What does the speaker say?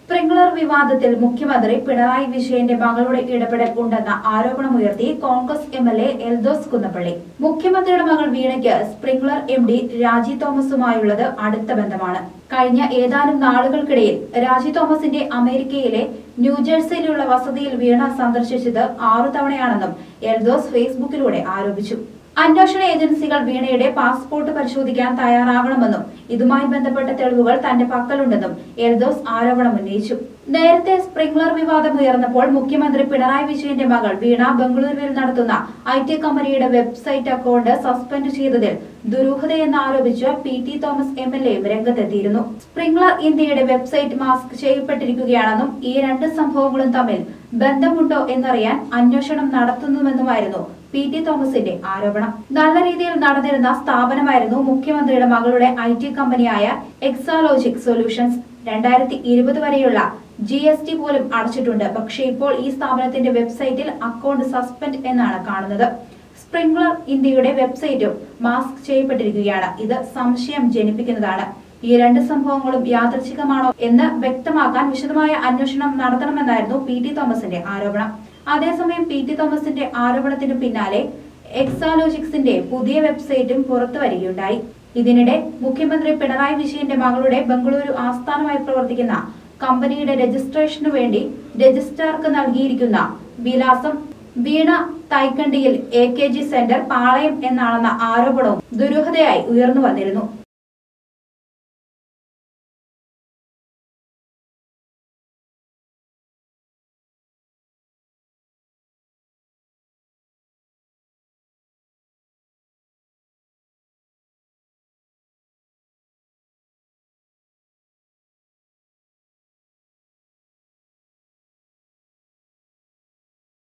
sprinkler വിവാദത്തിൽ മുഖ്യമന്ത്രി പിണറായി വിജയന്റെ മകളുടെ ഇടപെടൽ ഉണ്ടെന്ന ആരോപണമുയർത്തി Congress M L A Eldhose Kunnappilly മുഖ്യമന്ത്രിയുടെ മകൾ വീണയ്ക്ക് സ്പ്രിംഗ്ലർ എം ഡി രാജി തോമസുമായുള്ളത് അടുത്ത ബന്ധമാണ് കഴിഞ്ഞ ഏതാനും നാളുകൾക്കിടയിൽ രാജി തോമസിന്റെ അമേരിക്കയിലെ ന്യൂജേഴ്സിയിലുള്ള വസതിയിൽ വീണ സന്ദർശിച്ചത് ആറു തവണയാണെന്നും എൽദോസ് ഫേസ്ബുക്കിലൂടെ ആരോപിച്ചു അന്വേഷണ ഏജൻസികൾ വീണയുടെ പാസ്പോർട്ട് പരിശോധിക്കാൻ തയ്യാറാകണമെന്നും ഇതുമായി ബന്ധപ്പെട്ട തെളിവുകൾ തന്റെ പക്കലുണ്ടെന്നും എൽദോസ് ആരോപണം ഉന്നയിച്ചു നേരത്തെ സ്പ്രിംഗ്ലർ വിവാദം ഉയർന്നപ്പോൾ മുഖ്യമന്ത്രി പിണറായി വിജയന്റെ മകൾ വീണ ബംഗളൂരുവിൽ നടത്തുന്ന ഐ ടി കമ്പനിയുടെ വെബ്സൈറ്റ് അക്കൗണ്ട് സസ്പെൻഡ് ചെയ്തതിൽ ദുരൂഹതയെന്ന് ആരോപിച്ച് P T Thomas M L എയും രംഗത്തെത്തിയിരുന്നു സ്പ്രിംഗ്ലർ ഇന്ത്യയുടെ വെബ്സൈറ്റ് മാസ്ക് ചെയ്യപ്പെട്ടിരിക്കുകയാണെന്നും ഈ രണ്ട് സംഭവങ്ങളും തമ്മിൽ ബന്ധമുണ്ടോ എന്നറിയാൻ അന്വേഷണം നടത്തുന്നുവെന്നുമായിരുന്നു പി ടി തോമസിന്റെ ആരോപണം നല്ല രീതിയിൽ നടന്നിരുന്ന സ്ഥാപനമായിരുന്നു മുഖ്യമന്ത്രിയുടെ മകളുടെ ഐ ടി കമ്പനിയായ എക്സാലോജിക് സൊല്യൂഷൻസ് രണ്ടായിരത്തി ഇരുപത് വരെയുള്ള ജി എസ് ടി പോലും അടച്ചിട്ടുണ്ട് പക്ഷേ ഇപ്പോൾ ഈ സ്ഥാപനത്തിന്റെ വെബ്സൈറ്റിൽ അക്കൗണ്ട് സസ്പെൻഡ് എന്നാണ് കാണുന്നത് സ്പ്രിംഗ്ലർ ഇന്ത്യയുടെ വെബ്സൈറ്റും മാസ്ക് ചെയ്യപ്പെട്ടിരിക്കുകയാണ് ഇത് സംശയം ജനിപ്പിക്കുന്നതാണ് ഈ രണ്ട് സംഭവങ്ങളും യാദൃച്ഛികമാണോ എന്ന് വ്യക്തമാക്കാൻ വിശദമായ അന്വേഷണം നടത്തണമെന്നായിരുന്നു പി ടി തോമസിന്റെ ആരോപണം അതേസമയം പി ടി തോമസിന്റെ ആരോപണത്തിന് പിന്നാലെ എക്സാലോജിക്സിന്റെ പുതിയ വെബ്സൈറ്റും പുറത്തു വരികയുണ്ടായി ഇതിനിടെ മുഖ്യമന്ത്രി പിണറായി വിജയന്റെ മകളുടെ ബംഗളൂരു ആസ്ഥാനമായി പ്രവർത്തിക്കുന്ന കമ്പനിയുടെ രജിസ്ട്രേഷനു വേണ്ടി രജിസ്ട്രാർക്ക് നൽകിയിരിക്കുന്ന വിലാസം വീണ തൈക്കണ്ടിയിൽ A K G centre Palayam എന്നാണെന്ന ആരോപണവും ദുരൂഹതയായി ഉയർന്നു വന്നിരുന്നു